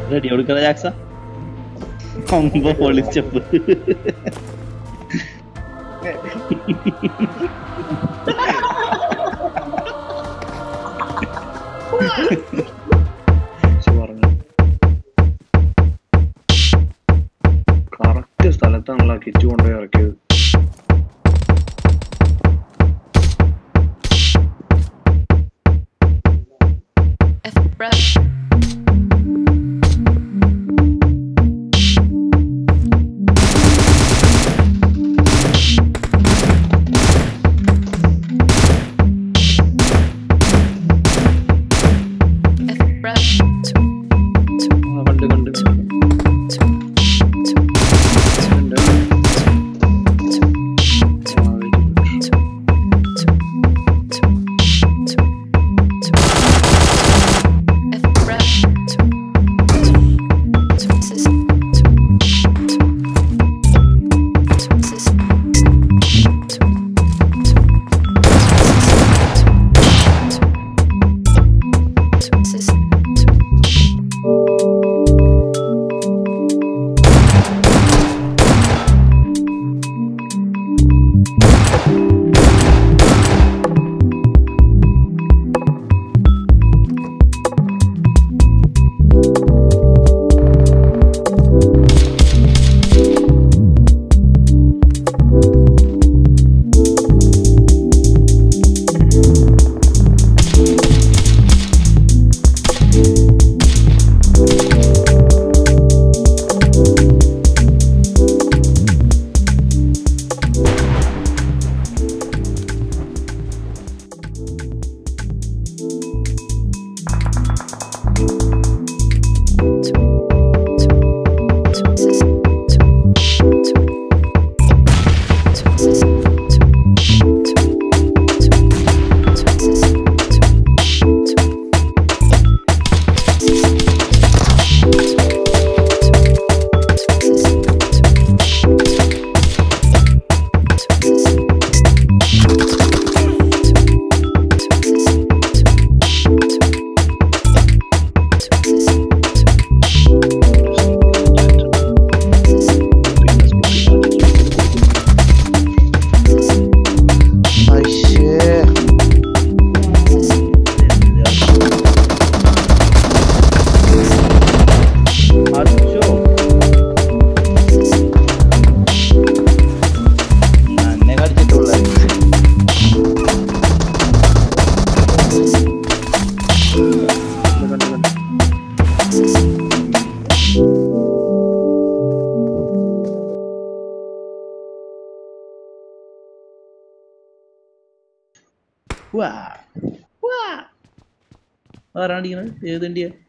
Ready കൊടുക്കണ JAXA കൊമ്പ പൊളിച്ചപ്പ് പറഞ്ഞു correct സ്ഥലത്താണല്ലോ Kichu കൊണ്ടുപോയി ഇറക്കിയത് F brush. F brush. ആ, കണ്ട് കണ്ട് ഉണ്ട്. ആ, very good. F brush. അച്ചോ നന്നെ കളിച്ചിട്ടുള്ള കണ്ട് കണ്ട് കണ്ട്. വാ വാ ആരാണ് അടിക്കണത് ഏത് വണ്ടിയാ